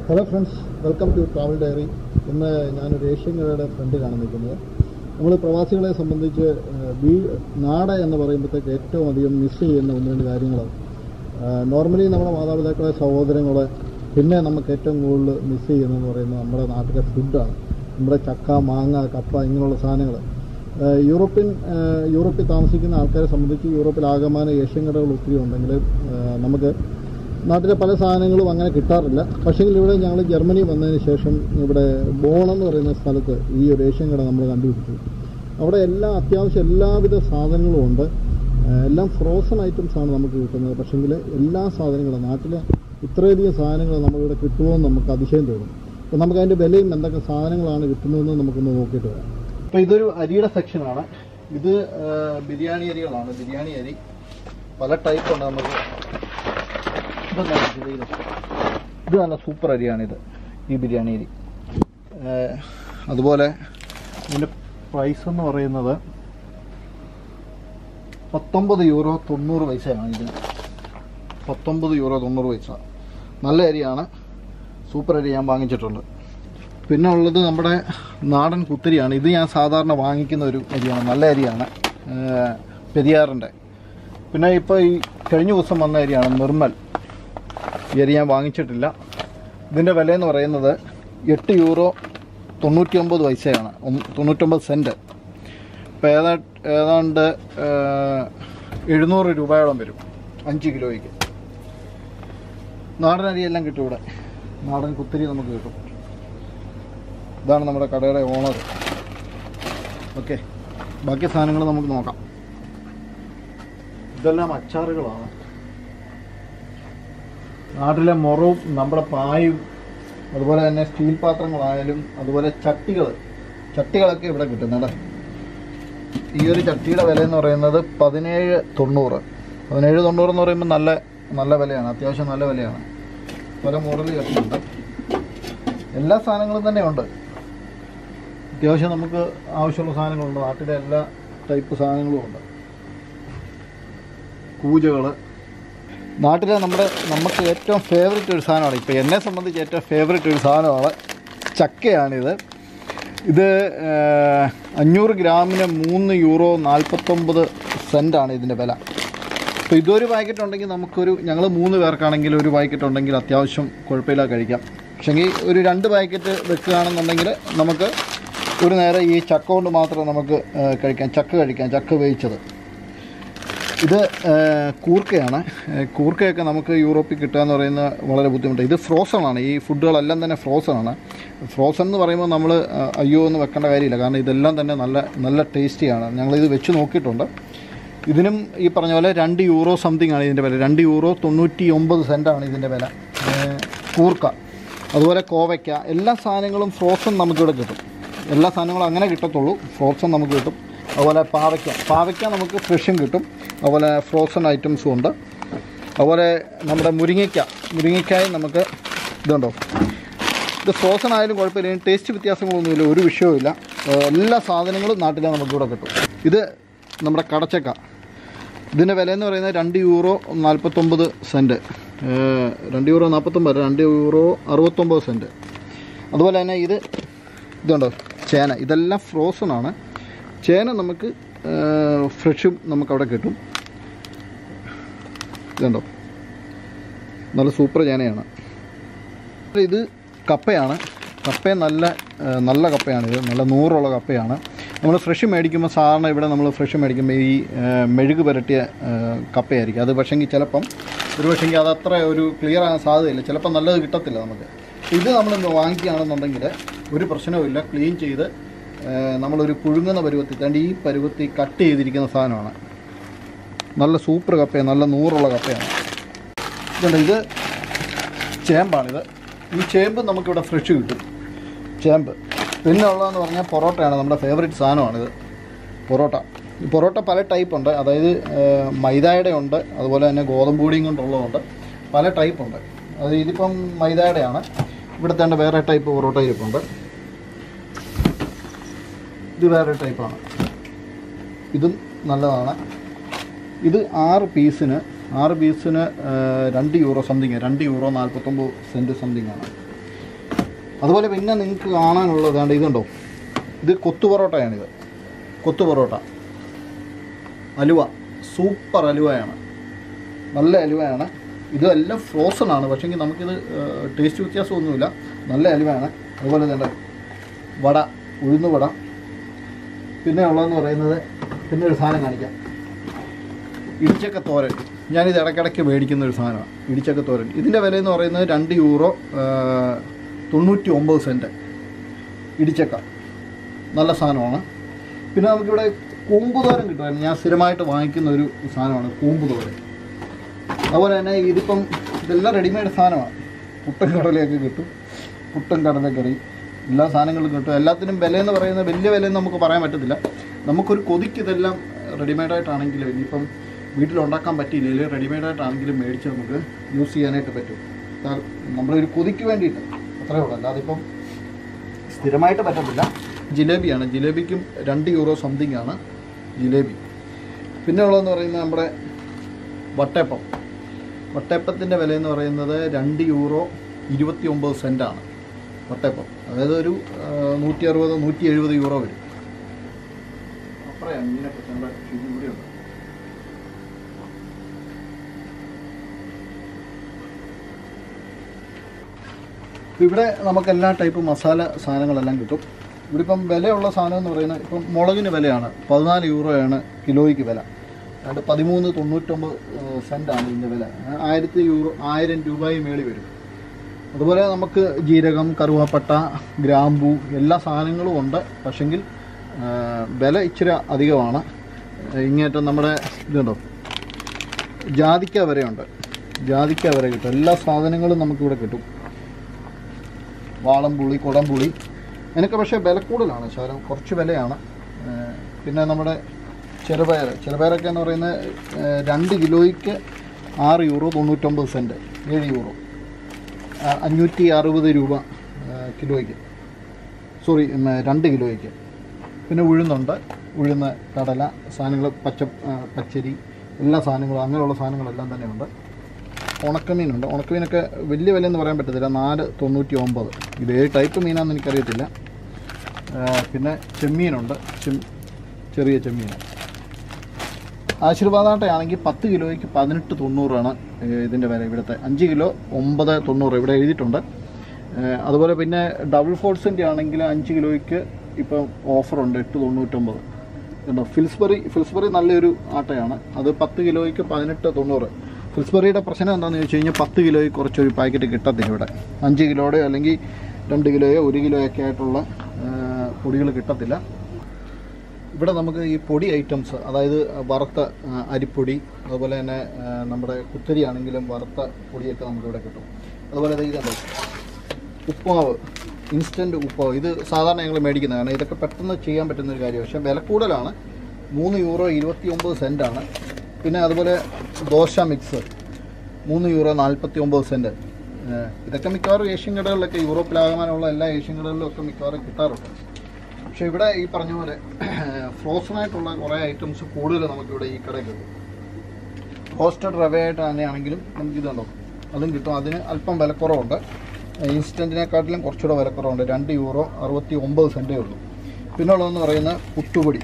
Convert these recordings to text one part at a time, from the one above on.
Hello friends welcome to travel diary ഇന്ന് ഞാനൊരു Asian കടയുടെ ഫ്രണ്ടിലാണ് നിൽക്കുന്നത് നമ്മൾ പ്രവാസികളെ സംബന്ധിച്ച് ഏഹ്, വീ നാട് എന്ന് പറയുമ്പോഴത്തേക്ക് ഏറ്റവും അധികം മിസ് ചെയ്യുന്ന ഒന്ന് രണ്ട് കാര്യങ്ങൾ നോർമലി നമ്മുടെ മാതാപിതാക്കളെ സഹോദരങ്ങളെ പിന്നെ നമുക്ക് ഏറ്റവും കൂടുതൽ മിസ് ചെയ്യുന്നതെന്ന് പറയുന്നത് നമ്മുടെ നാട്ടിലെ ഫുഡാണ് നമ്മുടെ ചക്ക മാങ്ങ കപ്പ ഇങ്ങനെയുള്ള സാധനങ്ങൾ ഏഹ്, യൂറോപ്യൻ ഏഹ്, യൂറോപ്പിൽ താമസിക്കുന്ന ആൾക്കാരെ സംബന്ധിച്ച് യൂറോപ്പിൽ ആകമാന ഏഷ്യൻ കടകൾ ഒത്തിരി ഉണ്ടെങ്കിൽ ഏഹ്, നമുക്ക് നാട്ടിലെ പല സാധനങ്ങളും അങ്ങനെ കിട്ടാറില്ല പക്ഷേ ഇവിടെ ഞങ്ങൾ ജർമ്മനി വന്നതിന് ശേഷം ഇവിടെ ബോൺ എന്ന് പറയുന്ന സ്ഥലത്ത് ഈ ഒരു ഏഷ്യൻ കട നമ്മൾ കണ്ടുപിടിച്ചു അവിടെ എല്ലാ അത്യാവശ്യം എല്ലാവിധ സാധനങ്ങളും ഉണ്ട് ഏഹ് എല്ലാം ഫ്രോസൺ ഐറ്റംസ് ആണ് നമുക്ക് കിട്ടുന്നത് പക്ഷേങ്കിൽ എല്ലാ സാധനങ്ങളും നാട്ടിലെ ഇത്രയധികം സാധനങ്ങൾ നമ്മളിവിടെ കിട്ടുമോ എന്ന് നമുക്ക് അതിശയം തോന്നും അപ്പോൾ നമുക്ക് അതിൻ്റെ വിലയും എന്തൊക്കെ സാധനങ്ങളാണ് കിട്ടുന്നതെന്ന് നമുക്കൊന്ന് നോക്കിയിട്ട് വരാം അപ്പോൾ ഇതൊരു അരിയുടെ സെക്ഷനാണ് ഇത് ഏഹ്, ബിരിയാണി അരികളാണ് ബിരിയാണി അരി പല ടൈപ്പ് ഉണ്ട് നമുക്ക് ഇതെന്താണ് ഇത് ഇത്? ഇത് നല്ല സൂപ്പർ അരിയാണിത് ഈ ബിരിയാണി അരി ഏഹ്, അതുപോലെ ഇതിൻ്റെ പ്രൈസ് എന്ന് പറയുന്നത് പത്തൊമ്പത് യൂറോ തൊണ്ണൂറ് പൈസയാണ് ഇതിന് പത്തൊമ്പത് യൂറോ തൊണ്ണൂറ് പൈസ നല്ല അരിയാണ് സൂപ്പർ അരി ഞാൻ വാങ്ങിച്ചിട്ടുണ്ട് പിന്നെ ഉള്ളത് നമ്മുടെ നാടൻ കുത്തിരിയാണ് ഇത് ഞാൻ സാധാരണ വാങ്ങിക്കുന്ന ഒരു അരിയാണ് നല്ല അരിയാണ് ഏഹ്, പെരിയാറിൻ്റെ പിന്നെ ഇപ്പോൾ ഈ കഴിഞ്ഞ ദിവസം വന്ന അരിയാണ് നിർമ്മൽ ഈ അരി ഞാൻ വാങ്ങിച്ചിട്ടില്ല ഇതിൻ്റെ വില എന്ന് പറയുന്നത് എട്ട് യൂറോ തൊണ്ണൂറ്റി ഒമ്പത് പൈസയാണ് ഒന്ന് തൊണ്ണൂറ്റൊമ്പത് സെൻറ്റ് ഇപ്പോൾ ഏതാ ഏതാണ്ട് ഏഹ്, എഴുന്നൂറ് രൂപയോളം വരും അഞ്ച് കിലോയ്ക്ക് നാടൻ അരിയെല്ലാം കിട്ടും ഇവിടെ നാടൻ കുത്തിരി നമുക്ക് കിട്ടും ഇതാണ് നമ്മുടെ കടയുടെ ഓണർ ഓക്കെ ബാക്കി സാധനങ്ങൾ നമുക്ക് നോക്കാം ഇതെല്ലാം അച്ചാറുകളാണ് നാട്ടിലെ മുറവും നമ്മുടെ പായും അതുപോലെ തന്നെ സ്റ്റീൽ പാത്രങ്ങളായാലും അതുപോലെ ചട്ടികൾ ചട്ടികളൊക്കെ ഇവിടെ കിട്ടുന്നുണ്ട് ഈ ഒരു ചട്ടിയുടെ വില എന്ന് പറയുന്നത് പതിനേഴ് തൊണ്ണൂറ് പതിനേഴ് തൊണ്ണൂറ് എന്ന് പറയുമ്പോൾ നല്ല നല്ല വിലയാണ് അത്യാവശ്യം നല്ല വിലയാണ് പല മോഡൽ ചട്ടിയുണ്ട് എല്ലാ സാധനങ്ങളും തന്നെ ഉണ്ട് അത്യാവശ്യം നമുക്ക് ആവശ്യമുള്ള സാധനങ്ങളുണ്ട് നാട്ടിലെ എല്ലാ ടൈപ്പ് സാധനങ്ങളും ഉണ്ട് കൂജകൾ നാട്ടിലെ നമ്മുടെ നമുക്ക് ഏറ്റവും ഫേവററ്റ് ഒരു സാധനമാണ് ഇപ്പോൾ എന്നെ സംബന്ധിച്ച് ഏറ്റവും ഫേവററ്റ് ഒരു സാധനമാണ് ചക്കയാണിത് ഇത് ഏഹ്, അഞ്ഞൂറ് ഗ്രാമിന് മൂന്ന് യൂറോ നാൽപ്പത്തൊമ്പത് സെൻറ്റാണ് ഇതിൻ്റെ വില അപ്പോൾ ഇതൊരു പാക്കറ്റ് ഉണ്ടെങ്കിൽ നമുക്കൊരു ഞങ്ങൾ മൂന്ന് പേർക്കാണെങ്കിൽ ഒരു പാക്കറ്റ് ഉണ്ടെങ്കിൽ അത്യാവശ്യം കുഴപ്പമില്ല കഴിക്കാം പക്ഷെങ്കിൽ ഒരു രണ്ട് പാക്കറ്റ് വെക്കുകയാണെന്നുണ്ടെങ്കിൽ നമുക്ക് ഒരു നേരം ഈ ചക്ക കൊണ്ട് മാത്രം നമുക്ക് ഏഹ്, കഴിക്കാം ചക്ക കഴിക്കാം ചക്ക വേവിച്ചത് ഇത് ഏഹ്, കൂർക്കയാണ് ഏഹ്, കൂർക്കയൊക്കെ നമുക്ക് യൂറോപ്പിൽ കിട്ടുക എന്ന് പറയുന്നത് വളരെ ബുദ്ധിമുട്ടാണ് ഇത് ഫ്രോസൺ ആണ് ഈ ഫുഡുകളെല്ലാം തന്നെ ഫ്രോസൺ ആണ് ഫ്രോസൺ എന്ന് പറയുമ്പോൾ നമ്മൾ അയ്യോ എന്ന് വെക്കേണ്ട കാര്യമില്ല കാരണം ഇതെല്ലാം തന്നെ നല്ല നല്ല ടേസ്റ്റിയാണ് ഞങ്ങളിത് വെച്ച് നോക്കിയിട്ടുണ്ട് ഇതിനും ഈ പറഞ്ഞ പോലെ രണ്ട് യൂറോ സംതിങ് ആണ് ഇതിൻ്റെ വില രണ്ട് യൂറോ തൊണ്ണൂറ്റി ഒമ്പത് സെൻറ്റാണ് ഇതിൻ്റെ വില ഏഹ്, കൂർക്ക അതുപോലെ കോവയ്ക്ക എല്ലാ സാധനങ്ങളും ഫ്രോസൺ നമുക്കിവിടെ കിട്ടും എല്ലാ സാധനങ്ങളും അങ്ങനെ കിട്ടത്തുള്ളൂ ഫ്രോസൺ നമുക്ക് കിട്ടും അതുപോലെ പാവയ്ക്ക പാവയ്ക്ക നമുക്ക് ഫ്രഷും കിട്ടും അതുപോലെ ഫ്രോസൺ ഐറ്റംസും ഉണ്ട് അതുപോലെ നമ്മുടെ മുരിങ്ങയ്ക്ക മുരിങ്ങയ്ക്കായും നമുക്ക് ഇതുണ്ടോ ഇത് ഫ്രോസൺ ആയാലും കുഴപ്പമില്ല ഇതിന് ടേസ്റ്റ് വ്യത്യാസങ്ങളൊന്നുമില്ല ഒരു വിഷയവുമില്ല ഏഹ് എല്ലാ സാധനങ്ങളും നാട്ടിലെ നമുക്കിവിടെ കിട്ടും ഇത് നമ്മുടെ കടച്ചക്ക ഇതിൻ്റെ വില എന്ന് പറയുന്നത് രണ്ട് യൂറോ നാൽപ്പത്തൊമ്പത് സെൻറ്റ് ഏഹ് രണ്ട് യൂറോ നാൽപ്പത്തൊമ്പത് രണ്ട് യൂറോ അറുപത്തൊമ്പത് സെൻറ്റ് അതുപോലെ തന്നെ ഇത് ഇതുണ്ടോ ചേന ഇതെല്ലാം ഫ്രോസൺ ആണ് ചേന നമുക്ക് ഏഹ് ഫ്രഷും നമുക്കവിടെ കിട്ടും ഇതുണ്ടോ നല്ല സൂപ്പർ ചേനയാണ് ഇത് കപ്പയാണ് കപ്പ നല്ല ഏഹ് നല്ല കപ്പയാണ് ഇത് നല്ല നൂറുള്ള കപ്പയാണ് നമ്മൾ ഫ്രഷ് മേടിക്കുമ്പോൾ സാധാരണ ഇവിടെ നമ്മൾ ഫ്രഷ് മേടിക്കുമ്പോൾ ഈ ഏഹ് മെഴുക് പുരട്ടിയ ഏഹ് കപ്പയായിരിക്കും അത് പക്ഷെങ്കിൽ ചിലപ്പം ഒരു പക്ഷെങ്കിൽ അത് അത്ര ഒരു ക്ലിയർ ആകാൻ സാധ്യതയില്ല ചിലപ്പോൾ നല്ലത് കിട്ടത്തില്ല നമുക്ക് ഇത് നമ്മൾ വാങ്ങിക്കുകയാണെന്നുണ്ടെങ്കിൽ ഒരു പ്രശ്നവുമില്ല ക്ലീൻ ചെയ്ത് ഏഹ് നമ്മളൊരു പുഴുങ്ങുന്ന പരുവത്തിൽ തണ്ട് ഈ പരുവത്തിൽ കട്ട് ചെയ്തിരിക്കുന്ന സാധനമാണ് നല്ല സൂപ്പർ കപ്പയാണ് നല്ല നൂറുള്ള കപ്പയാണ് ഇതുണ്ട് ഇത് ചേമ്പാണിത് ഈ ചേമ്പ് നമുക്കിവിടെ ഫ്രഷ് കിട്ടും ചേമ്പ് പിന്നെ ഉള്ളതെന്ന് പറഞ്ഞാൽ പൊറോട്ടയാണ് നമ്മുടെ ഫേവറേറ്റ് സാധനമാണിത് പൊറോട്ട ഈ പൊറോട്ട പല ടൈപ്പ് ഉണ്ട് അതായത് ഏഹ്, മൈദയുടെ ഉണ്ട് അതുപോലെ തന്നെ ഗോതമ്പ് പൊടിയും കൊണ്ടുള്ളതുണ്ട് പല ടൈപ്പ് ഉണ്ട് അത് ഇതിപ്പം മൈദയുടെയാണ് ഇവിടുത്തെ തന്നെ വേറെ ടൈപ്പ് പൊറോട്ട ഇരിപ്പുണ്ട് ഇത് വേറെ ടൈപ്പാണ് ഇതും നല്ലതാണ് ഇത് ആറ് പീസിന് ആറ് പീസിന് രണ്ട് യൂറോ സംതിങ് രണ്ട് യൂറോ നാൽപ്പത്തൊമ്പത് സെൻറ്റ് സംതിങ് ആണ് അതുപോലെ പിന്നെ നിങ്ങൾക്ക് കാണാനുള്ളത് ഏതാണ്ട് ഇതുണ്ടോ ഇത് കൊത്തു പൊറോട്ടയാണിത് കൊത്തു പൊറോട്ട അലുവ സൂപ്പർ അലുവയാണ് നല്ല അലുവയാണ് ഇതെല്ലാം ഫ്രോസൺ ആണ് പക്ഷേങ്കിൽ നമുക്കിത് ടേസ്റ്റ് വ്യത്യാസമൊന്നുമില്ല നല്ല അലുവയാണ് അതുപോലെ തന്നെ വട ഉഴുന്ന് വട പിന്നെ ഉള്ളതെന്ന് പറയുന്നത് പിന്നെ ഒരു സാധനം കാണിക്കാം ഇടിച്ചക്ക തോരൻ ഞാനിത് ഇടയ്ക്കിടയ്ക്ക് മേടിക്കുന്ന ഒരു സാധനമാണ് ഇടിച്ചക്ക തോരൻ ഇതിൻ്റെ വില എന്ന് പറയുന്നത് രണ്ട് യൂറോ ആ, തൊണ്ണൂറ്റി ഒമ്പത് സെൻറ്റ് ഇടിച്ചക്ക നല്ല സാധനമാണ് പിന്നെ നമുക്കിവിടെ കൂമ്പ് തോരൻ കിട്ടുമായിരുന്നു ഞാൻ സ്ഥിരമായിട്ട് വാങ്ങിക്കുന്ന ഒരു സാധനമാണ് കൂമ്പ് തോരൻ അതുപോലെ തന്നെ ഇതിപ്പം ഇതെല്ലാം റെഡിമെയ്ഡ് സാധനമാണ് പുട്ടും കടലയൊക്കെ കിട്ടും പുട്ടും കടലക്കറി എല്ലാ സാധനങ്ങളും കിട്ടും എല്ലാത്തിനും വില എന്ന് പറയുന്നത് വലിയ വിലയെന്ന് നമുക്ക് പറയാൻ പറ്റത്തില്ല നമുക്കൊരു കൊതിക്ക് ഇതെല്ലാം റെഡിമെയ്ഡായിട്ടാണെങ്കിലും ഇനിയിപ്പം വീട്ടിലുണ്ടാക്കാൻ പറ്റിയില്ലെങ്കിൽ റെഡിമെയ്ഡായിട്ടാണെങ്കിലും മേടിച്ച് നമുക്ക് യൂസ് ചെയ്യാനായിട്ട് പറ്റും സാർ നമ്മുടെ ഒരു കൊതിക്ക് വേണ്ടിയിട്ട് അത്രേ ഉള്ളൂ അല്ലാതെ ഇപ്പം സ്ഥിരമായിട്ട് പറ്റത്തില്ല ജിലേബിയാണ് ജിലേബിക്കും രണ്ട് യൂറോ സംതിങ് ആണ് ജിലേബി പിന്നെ ഉള്ളതെന്ന് പറയുന്നത് നമ്മുടെ വട്ടയപ്പം വട്ടയപ്പത്തിൻ്റെ വില എന്ന് പറയുന്നത് രണ്ട് യൂറോ ഇരുപത്തി ഒമ്പത് സെൻറ്റാണ് വട്ടയപ്പം അതായത് ഒരു ആ, നൂറ്റി അറുപത് നൂറ്റി എഴുപത് യൂറോ വരും അത്രയാണ് മീനൊക്കെ നമ്മുടെ ഷിജു കൂടി ഉണ്ട് ഇവിടെ നമുക്ക് എല്ലാ ടൈപ്പ് മസാല സാധനങ്ങളെല്ലാം കിട്ടും ഇവിടെ ഇപ്പം വിലയുള്ള സാധനം എന്ന് പറയുന്നത് ഇപ്പം മുളകിന് വിലയാണ് പതിനാല് യൂറോയാണ് കിലോയ്ക്ക് വില അതുകൊണ്ട് പതിമൂന്ന് തൊണ്ണൂറ്റൊമ്പത് സെൻറ്റാണ് ഇതിൻ്റെ വില ആയിരത്തി യൂറോ ആയിരം രൂപയും മേളി വരും അതുപോലെ നമുക്ക് ജീരകം കറുവാപ്പട്ട ഗ്രാമ്പു എല്ലാ സാധനങ്ങളും ഉണ്ട് പക്ഷെങ്കിൽ ആ, വില ഇച്ചിരി അധികമാണ് ഇങ്ങേറ്റം നമ്മുടെ ഇതുണ്ടോ ജാതിക്ക വരെയുണ്ട് ജാതിക്ക വരെ കിട്ടും എല്ലാ സാധനങ്ങളും നമുക്കിവിടെ കിട്ടും വാളംപുളി കുടംപുളി അതിനൊക്കെ പക്ഷേ വില കൂടുതലാണ് ശകലം കുറച്ച് വിലയാണ് ഏഹ് പിന്നെ നമ്മുടെ ചെറുപയർ ചെറുപയറൊക്കെ എന്ന് പറയുന്നത് ഏഹ് രണ്ട് കിലോയ്ക്ക് ആറ് യൂറോ തൊണ്ണൂറ്റൊമ്പത് സെൻറ്റ് ഏഴ് യൂറോ ആ, അഞ്ഞൂറ്റി അറുപത് രൂപ ഏഹ് കിലോയ്ക്ക് സോറി ഉം, രണ്ട് കിലോയ്ക്ക് പിന്നെ ഉഴുന്നുണ്ട് ഉഴുന്ന് കടല സാധനങ്ങൾ പച്ച ആ, പച്ചരി എല്ലാ സാധനങ്ങളും അങ്ങനെയുള്ള സാധനങ്ങളെല്ലാം തന്നെ ഉണ്ട് ഉണക്കമീനുണ്ട് ഉണക്കമീനൊക്കെ വലിയ വില എന്ന് പറയാൻ പറ്റത്തില്ല നാല് തൊണ്ണൂറ്റി ഒമ്പത് ഇത് ഏത് ടൈപ്പ് മീനാണെന്ന് എനിക്കറിയത്തില്ല ആ, പിന്നെ ചെമ്മീനുണ്ട് ചെം ചെറിയ ചെമ്മീൻ ആശീർവാദാട്ടയാണെങ്കിൽ പത്ത് കിലോയ്ക്ക് പതിനെട്ട് തൊണ്ണൂറാണ് ഏഹ് ഇതിൻ്റെ വില ഇവിടുത്തെ അഞ്ച് കിലോ ഒമ്പത് തൊണ്ണൂറ് ഇവിടെ എഴുതിയിട്ടുണ്ട് ഏഹ് അതുപോലെ പിന്നെ ഡബിൾ ഫോർട്സിൻ്റെ ആണെങ്കിൽ അഞ്ച് കിലോയ്ക്ക് ഇപ്പം ഓഫറുണ്ട് എട്ട് തൊണ്ണൂറ്റൊമ്പത് കണ്ടോ ഫിൽസ്ബറി ഫിൽസ്ബറി നല്ലൊരു ആട്ടയാണ് അത് പത്ത് കിലോയ്ക്ക് പതിനെട്ട് തൊണ്ണൂറ് ഫിൽസ്ബറിയുടെ പ്രശ്നം എന്താണെന്ന് ചോദിച്ചു കഴിഞ്ഞാൽ പത്ത് കിലോയ്ക്ക് കുറച്ചൊരു പാക്കറ്റ് കിട്ടത്തില്ല ഇവിടെ അഞ്ച് കിലോയുടെ അല്ലെങ്കിൽ രണ്ട് കിലോയോ ഒരു കിലോയൊക്കെ ആയിട്ടുള്ള പൊടികൾ കിട്ടത്തില്ല ഇവിടെ നമുക്ക് ഈ പൊടി ഐറ്റംസ് അതായത് വറുത്ത ആ, അരിപ്പൊടി അതുപോലെ തന്നെ ആ, നമ്മുടെ കുത്തരി ആണെങ്കിലും വറുത്ത പൊടിയൊക്കെ നമുക്കിവിടെ കിട്ടും അതുപോലെ ദേ ഇതുണ്ടോ ഉപ്പാവ് ഇൻസ്റ്റൻറ്റ് ഉപ്പാവ് ഇത് സാധാരണ ഞങ്ങൾ മേടിക്കുന്നതാണ് ഇതൊക്കെ പെട്ടെന്ന് ചെയ്യാൻ പറ്റുന്ന ഒരു കാര്യം പക്ഷേ വില കൂടുതലാണ് മൂന്ന് യൂറോ ഇരുപത്തി ഒമ്പത് സെൻറ്റാണ് പിന്നെ അതുപോലെ ദോശ മിക്സ് മൂന്ന് യൂറോ നാൽപ്പത്തി ഒമ്പത് സെൻറ്റ് ഇതൊക്കെ മിക്കവാറും ഏഷ്യൻ കടകളിലൊക്കെ യൂറോപ്പിലാകാനുള്ള എല്ലാ ഏഷ്യൻ കടകളിലും ഒക്കെ മിക്കവാറും കിട്ടാറുണ്ട് പക്ഷെ ഇവിടെ ഈ പറഞ്ഞ പോലെ ഫ്രോസൺ ആയിട്ടുള്ള കുറേ ഐറ്റംസ് കൂടുതൽ നമുക്കിവിടെ ഈ കടയിൽ കിട്ടും റോസ്റ്റഡ് റവ ആയിട്ട് തന്നെയാണെങ്കിലും നമുക്ക് ഇതുണ്ടോ അതും കിട്ടും അതിന് അല്പം വിലക്കുറവുണ്ട് ഇൻസ്റ്റൻറ്റിനെക്കാട്ടിലും കുറച്ചുകൂടെ വിലക്കുറവുണ്ട് രണ്ട് യൂറോ അറുപത്തി ഒമ്പത് സെൻറ്റേ ഉള്ളൂ പിന്നെ ഉള്ളതെന്ന് പറയുന്നത് പുട്ടുപൊടി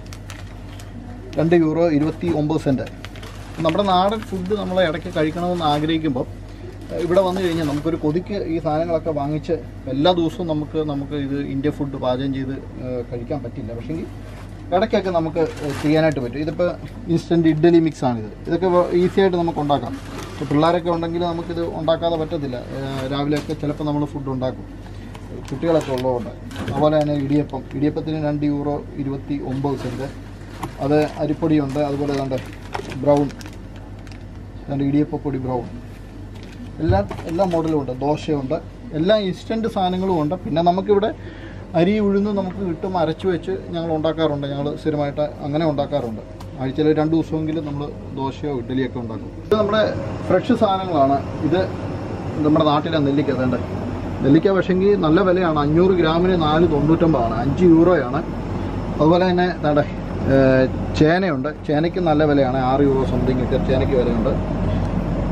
രണ്ട് യൂറോ ഇരുപത്തി ഒമ്പത് സെൻറ്റ് നമ്മുടെ നാടൻ ഫുഡ് നമ്മൾ ഇടയ്ക്ക് കഴിക്കണമെന്ന് ആഗ്രഹിക്കുമ്പോൾ ഏഹ് ഇവിടെ വന്നു കഴിഞ്ഞാൽ നമുക്കൊരു കൊതിക്ക് ഈ സാധനങ്ങളൊക്കെ വാങ്ങിച്ച് എല്ലാ ദിവസവും നമുക്ക് നമുക്ക് ഇത് ഇന്ത്യ ഫുഡ് പാചകം ചെയ്ത് ഏഹ് കഴിക്കാൻ പറ്റില്ല പക്ഷേങ്കിൽ ഇടയ്ക്കൊക്കെ നമുക്ക് ഏഹ് ചെയ്യാനായിട്ട് പറ്റും ഇതിപ്പോൾ ഇൻസ്റ്റൻറ്റ് ഇഡ്ഡലി മിക്സ് ആണിത് ഇതൊക്കെ ഈസി ആയിട്ട് നമുക്ക് ഉണ്ടാക്കാം ഇപ്പോൾ പിള്ളേരൊക്കെ ഉണ്ടെങ്കിൽ നമുക്കിത് ഉണ്ടാക്കാതെ പറ്റത്തില്ല ഏഹ് രാവിലെയൊക്കെ ചിലപ്പോൾ നമ്മൾ ഫുഡ് ഉണ്ടാക്കും കുട്ടികളൊക്കെ ഉള്ളതുകൊണ്ട് അതുപോലെ തന്നെ ഇടിയപ്പം ഇടിയപ്പത്തിന് രണ്ട് യൂറോ ഇരുപത്തി ഒമ്പത് സെൻറ്റ് അത് അരിപ്പൊടിയുണ്ട് അതുപോലെ ഏതാണ്ട് ബ്രൗൺ ഏതാണ്ട് ഇടിയപ്പപ്പൊടി ബ്രൗൺ എല്ലാ എല്ലാ മോഡലും ഉണ്ട് ദോശയുണ്ട് എല്ലാ ഇൻസ്റ്റൻറ്റ് സാധനങ്ങളും ഉണ്ട് പിന്നെ നമുക്കിവിടെ അരി ഉഴുന്ന് നമുക്ക് കിട്ടും അരച്ച് വെച്ച് ഞങ്ങൾ ഉണ്ടാക്കാറുണ്ട് ഞങ്ങൾ സ്ഥിരമായിട്ട് അങ്ങനെ ഉണ്ടാക്കാറുണ്ട് ആഴ്ചയിൽ രണ്ട് ദിവസമെങ്കിലും നമ്മൾ ദോശയോ ഇഡ്ഡലിയൊക്കെ ഉണ്ടാക്കും ഇത് നമ്മുടെ ഫ്രഷ് സാധനങ്ങളാണ് ഇത് നമ്മുടെ നാട്ടിലെ നെല്ലിക്ക വേണ്ട നെല്ലിക്ക പക്ഷെങ്കിൽ നല്ല വിലയാണ് അഞ്ഞൂറ് ഗ്രാമിന് നാല് തൊണ്ണൂറ്റൊമ്പതാണ് അഞ്ച് യൂറോയാണ് അതുപോലെ തന്നെ വേണ്ട ചേനയുണ്ട് ചേനയ്ക്ക് നല്ല വിലയാണ് ആറ് യൂറോ സംതിങ് ഒക്കെ ചേനയ്ക്ക് വിലയുണ്ട്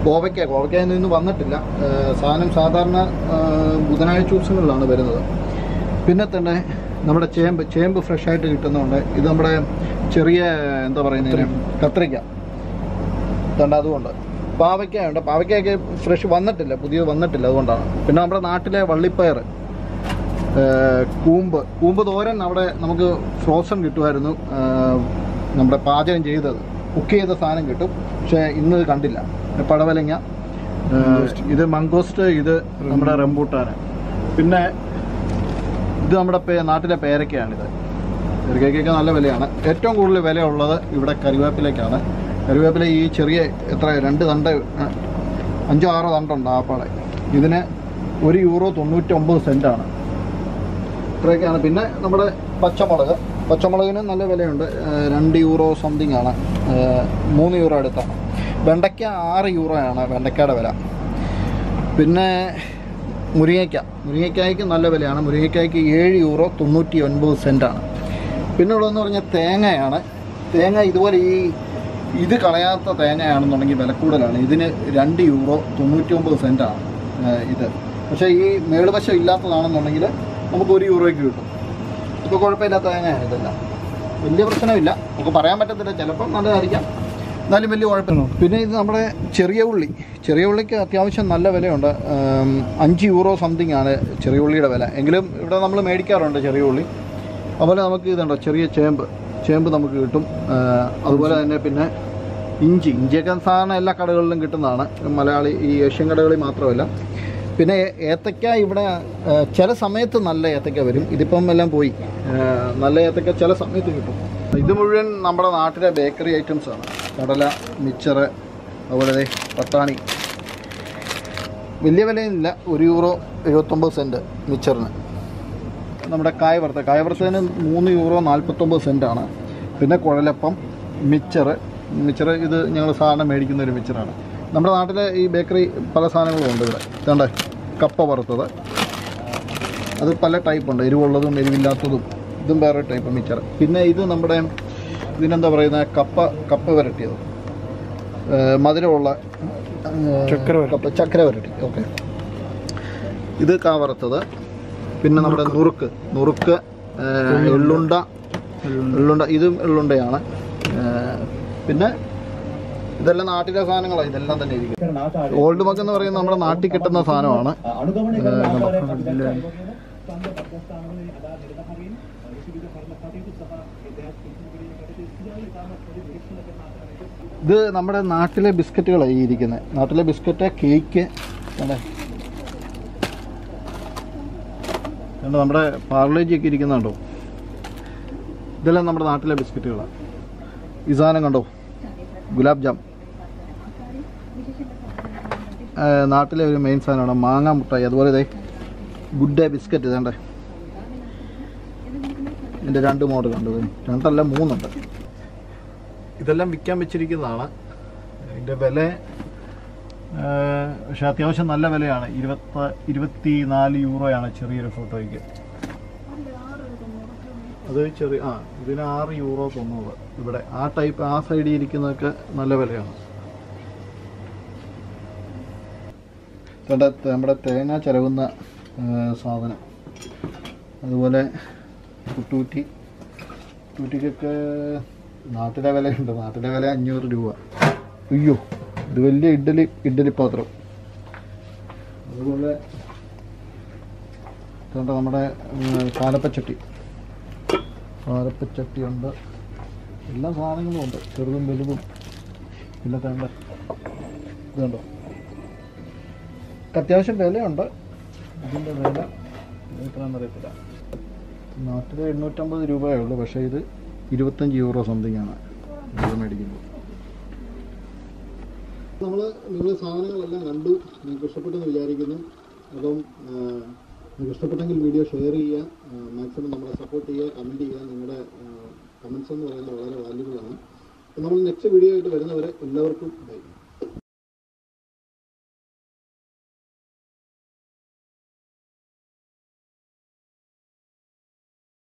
കോവയ്ക്ക കോവയ്ക്ക ഇന്ന് വന്നിട്ടില്ല ആ, സാധനം സാധാരണ ആ, ബുധനാഴ്ച ദിവസങ്ങളിലാണ് വരുന്നത് പിന്നെ തന്നെ നമ്മുടെ ചേമ്പ് ചേമ്പ് ഫ്രഷ് ആയിട്ട് കിട്ടുന്നുണ്ട് ഇത് നമ്മുടെ ചെറിയ എന്താ പറയുന്നതിന് കത്രിക്ക ഇതുണ്ട് അതുകൊണ്ട് പാവയ്ക്കയുണ്ട് പാവയ്ക്കയൊക്കെ ഫ്രഷ് വന്നിട്ടില്ല പുതിയത് വന്നിട്ടില്ല അതുകൊണ്ടാണ് പിന്നെ നമ്മുടെ നാട്ടിലെ വള്ളിപ്പയർ ഏഹ് കൂമ്പ് കൂമ്പ് തോരൻ അവിടെ നമുക്ക് ഫ്രോസൺ കിട്ടുമായിരുന്നു ഏഹ് നമ്മുടെ പാചകം ചെയ്തത് കുക്ക് ചെയ്ത സാധനം കിട്ടും പക്ഷേ ഇന്ന് ഇത് കണ്ടില്ല പിന്നെ പടവലങ്ങ ഏഹ് ഇത് മംഗോസ്റ്റ് ഇത് നമ്മുടെ റംബൂട്ടാന് പിന്നെ ഇത് നമ്മുടെ പേ- നാട്ടിലെ പേരക്കയാണിത് പേരക്കയ്ക്കൊക്കെ നല്ല വിലയാണ് ഏറ്റവും കൂടുതൽ വില ഉള്ളത് ഇവിടെ കറിവേപ്പിലേക്കാണ് കറിവേപ്പില ഈ ചെറിയ എത്ര രണ്ട് തണ്ട് ആ, അഞ്ചോ ആറോ തണ്ടുണ്ട് ആപ്പാടെ ഇതിന് ഒരു യൂറോ തൊണ്ണൂറ്റി ഒമ്പത് സെൻറ്റാണ് ഇത്രയൊക്കെയാണ് പിന്നെ നമ്മുടെ പച്ചമുളക് പച്ചമുളകിന് നല്ല വിലയുണ്ട് ഏഹ് രണ്ട് യൂറോ സംതിങ് ആണ് ഏഹ് മൂന്ന് യൂറോ അടുത്താണ് വെണ്ടയ്ക്ക ആറ് യൂറോ ആണ് വെണ്ടയ്ക്കയുടെ വില പിന്നെ മുരിങ്ങയ്ക്ക മുരിങ്ങയ്ക്കായ്ക്ക് നല്ല വിലയാണ് മുരിങ്ങയ്ക്കായ്ക്ക് ഏഴ് യൂറോ തൊണ്ണൂറ്റി ഒൻപത് സെൻറ്റാണ് പിന്നെ ഉള്ളതെന്ന് പറഞ്ഞാൽ തേങ്ങയാണ് തേങ്ങ ഇതുപോലെ ഈ ഇത് കളയാത്ത തേങ്ങയാണെന്നുണ്ടെങ്കിൽ വില കൂടുതലാണ് ഇതിന് രണ്ട് യൂറോ തൊണ്ണൂറ്റി ഒമ്പത് സെൻറ്റാണ് ഇത് പക്ഷേ ഈ മേളുവശം ഇല്ലാത്തതാണെന്നുണ്ടെങ്കിൽ നമുക്ക് ഒരു യൂറോയ്ക്ക് കിട്ടും ഇപ്പോൾ കുഴപ്പമില്ലാത്ത തേങ്ങയാണ് ഇതെല്ലാം വലിയ പ്രശ്നമില്ല നമുക്ക് പറയാൻ പറ്റത്തില്ല ചിലപ്പം നല്ലതായിരിക്കാം എന്നാലും വലിയ കുഴപ്പമില്ല പിന്നെ ഇത് നമ്മുടെ ചെറിയ ഉള്ളി ചെറിയ ഉള്ളിക്ക് അത്യാവശ്യം നല്ല വിലയുണ്ട് ഉം, അഞ്ച് യൂറോ സംതിങ് ആണ് ചെറിയ ഉള്ളിയുടെ വില എങ്കിലും ഇവിടെ നമ്മൾ മേടിക്കാറുണ്ട് ചെറിയ ഉള്ളി അതുപോലെ നമുക്ക് ഇതുണ്ടോ ചെറിയ ചേമ്പ് ചേമ്പ് നമുക്ക് കിട്ടും ആ, അതുപോലെ തന്നെ പിന്നെ ഇഞ്ചി ഇഞ്ചിയൊക്കെ സാധാരണ എല്ലാ കടകളിലും കിട്ടുന്നതാണ് മലയാളി ഈ ഏഷ്യൻ കടകളിൽ മാത്രമല്ല പിന്നെ ഏ- ഏത്തക്ക ഇവിടെ ആ, ചില സമയത്ത് നല്ല ഏത്തക്ക വരും ഇതിപ്പം എല്ലാം പോയി ആ, നല്ല ഏത്തക്ക ചില സമയത്ത് കിട്ടും ഇത് മുഴുവൻ നമ്മുടെ നാട്ടിലെ ബേക്കറി ഐറ്റംസ് ആണ് കടല മിച്ചർ അതുപോലെ ദേ പട്ടാണി വലിയ വിലയില്ല ഒരു യൂറോ എഴുപത്തൊമ്പത് സെൻറ്റ് മിച്ചറിന് നമ്മുടെ കായ വറുത്ത കായ വറുത്തതിന് മൂന്ന് യൂറോ നാൽപ്പത്തൊമ്പത് സെൻറ്റാണ് പിന്നെ കുഴലപ്പം മിച്ചർ മിച്ചർ ഇത് ഞങ്ങൾ സാധാരണ മേടിക്കുന്ന ഒരു മിച്ചറാണ് നമ്മുടെ നാട്ടിലെ ഈ ബേക്കറി പല സാധനങ്ങളും ഉണ്ട് ഇവിടെ ഇതാണ്ട് കപ്പ വറുത്തത് അത് പല ടൈപ്പ് ഉണ്ട് എരിവുള്ളതും എരിവില്ലാത്തതും ഇതും വേറെ ടൈപ്പ് മിച്ചർ പിന്നെ ഇത് നമ്മുടെ ഇതിനെന്താ പറയുന്നത് കപ്പ കപ്പ വരട്ടിയത് ഏഹ് മധുരമുള്ള ഏഹ് ചക്കര വരട്ടി. കപ്പ ചക്കര വരട്ടി ഓക്കെ ഇത് കാ വറുത്തത് പിന്നെ നമ്മുടെ നുറുക്ക് നുറുക്ക് ഏഹ് എള്ളുണ്ട എള്ളുണ്ട ഇതും എള്ളുണ്ടയാണ് ഏഹ് പിന്നെ ഇതെല്ലാം നാട്ടിലെ സാധനങ്ങളാണ് ഇതെല്ലാം തന്നെ ഇരിക്കും ഓൾഡ് മഗ് എന്ന് പറയുന്നത് നമ്മുടെ നാട്ടിൽ കിട്ടുന്ന സാധനമാണ് ഇത് നമ്മുടെ നാട്ടിലെ ബിസ്ക്കറ്റുകളാണ് ഈ ഇരിക്കുന്നത് നാട്ടിലെ ബിസ്ക്കറ്റ് കേക്ക് അല്ലേ കണ്ടോ നമ്മുടെ പാർലേജി ഒക്കെ ഇരിക്കുന്നുണ്ടോ ഇതെല്ലാം നമ്മുടെ നാട്ടിലെ ബിസ്ക്കറ്റുകളാണ് ഈ സാധനം കണ്ടോ ഗുലാബ് ജാം ആ, നാട്ടിലെ ഒരു മെയിൻ സാധനമാണ് മാങ്ങ മുട്ടായി അതുപോലെ ഇതേ ഗുഡ് ഡേ ബിസ്ക്കറ്റ് ഇതേണ്ടേ ഇതിൻ്റെ രണ്ട് മോഡൽ ഉണ്ട് ഇത്. രണ്ടല്ല മൂന്നുണ്ട് ഇതെല്ലാം വിൽക്കാൻ വെച്ചിരിക്കുന്നതാണ് ഇതിൻ്റെ വില ആ, പക്ഷെ അത്യാവശ്യം നല്ല വിലയാണ് ഇരുപത്തി ഇരുപത്തി നാല് യൂറോയാണ് ചെറിയൊരു ഫോട്ടോയ്ക്ക് അത് ചെറിയ ആ ഇതിന് ആറ് യൂറോ തൊണ്ണൂറ് ഇവിടെ ആ ടൈപ്പ് ആ സൈഡിൽ ഇരിക്കുന്നതൊക്കെ നല്ല വിലയാണ് ഇവിടെ നമ്മുടെ തേങ്ങ ചിലവുന്ന ആ, സാധനം അതുപോലെ കുട്ടൂറ്റി കുട്ടൂറ്റിക്കൊക്കെ നാട്ടിലെ വിലയുണ്ട് നാട്ടിലെ വില അഞ്ഞൂറ് രൂപ അയ്യോ ഇത് വലിയ ഇഡ്ഡലി ഇഡ്ഡലി പാത്രം അതുപോലെ ഇതുണ്ട് നമ്മുടെ ഉം, പാലപ്പച്ചട്ടി പാലപ്പച്ചട്ടി ഉണ്ട് എല്ലാ സാധനങ്ങളും ഉണ്ട് ചെറുതും വലുതും പിന്നെ തേണ്ട ഇതുണ്ടോ അത്യാവശ്യം വിലയുണ്ട് ഇതിൻ്റെ വില എത്രയാണെന്ന് അറിയത്തില്ല നാട്ടിൽ എണ്ണൂറ്റമ്പത് രൂപയേ ഉള്ളൂ പക്ഷേ ഇത് ഇരുപത്തഞ്ച് യൂറോ സംതിങ് ആണ് ഇത് മേടിക്കുന്നത് നമ്മൾ നിങ്ങൾ സാധനങ്ങളെല്ലാം കണ്ടു നിങ്ങൾക്ക് ഇഷ്ടപ്പെട്ടെന്ന് വിചാരിക്കുന്നു അപ്പം ആ, നിങ്ങൾക്ക് ഇഷ്ടപ്പെട്ടെങ്കിൽ വീഡിയോ ഷെയർ ചെയ്യുക മാക്സിമം നമ്മളെ സപ്പോർട്ട് ചെയ്യുക കമൻറ്റ് ചെയ്യുക നിങ്ങളുടെ കമൻസ് എന്ന് പറയുന്നത് വളരെ വാല്യുബിൾ ആണ് അപ്പം നമ്മൾ നെക്സ്റ്റ് വീഡിയോ ആയിട്ട് വരുന്നവരെ എല്ലാവർക്കും ബൈ